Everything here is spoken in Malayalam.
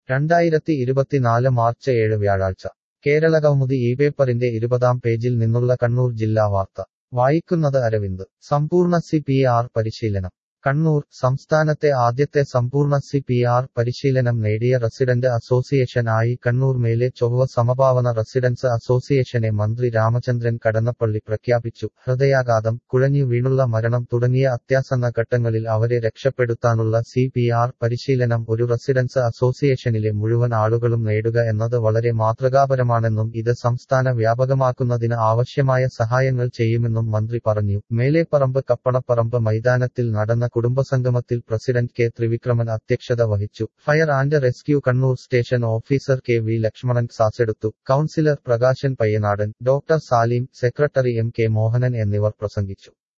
രണ്ടായിരത്തി ഇരുപത്തിനാല് മാർച്ച് ഏഴ് വ്യാഴാഴ്ച കേരളകൗമുദി ഈ പേപ്പറിന്റെ ഇരുപതാം പേജിൽ നിന്നുള്ള കണ്ണൂർ ജില്ലാ വാർത്ത വായിക്കുന്നത് അരവിന്ദ് സമ്പൂർണ്ണ സി പി ആർ പരിശീലനം കണ്ണൂർ സംസ്ഥാനത്തെ ആദ്യത്തെ സമ്പൂർണ്ണ സി പി ആർ പരിശീലനം നേടിയ റസിഡന്റ് അസോസിയേഷൻ ആയി കണ്ണൂർ മേലെ ചൊവ്വ സമഭാവന റസിഡൻസ് അസോസിയേഷനെ മന്ത്രി രാമചന്ദ്രൻ കടന്നപ്പള്ളി പ്രഖ്യാപിച്ചു ഹൃദയാഘാതം കുഴഞ്ഞു വീണുള്ള മരണം തുടങ്ങിയ അത്യാസന്ന ഘട്ടങ്ങളിൽ അവരെ രക്ഷപ്പെടുത്താനുള്ള സി പി ആർ പരിശീലനം ഒരു റസിഡൻസ് അസോസിയേഷനിലെ മുഴുവൻ ആളുകളും നേടുക എന്നത് വളരെ മാതൃകാപരമാണെന്നും ഇത് സംസ്ഥാന വ്യാപകമാക്കുന്നതിന് ആവശ്യമായ സഹായങ്ങൾ ചെയ്യുമെന്നും മന്ത്രി പറഞ്ഞു മേലേപ്പറമ്പ് കപ്പണപ്പറമ്പ് മൈതാനത്തിൽ നടന്ന കുടുംബസംഗമത്തിൽ പ്രസിഡന്റ് കെ ത്രിവിക്രമൻ അധ്യക്ഷത വഹിച്ചു fire and rescue Kannur station officer K V Lakshmanan ക്ലാസെടുത്തു councillor Prakashan Payyanadan doctor Salim secretary M K Mohanan എന്നിവർ പ്രസംഗിച്ചു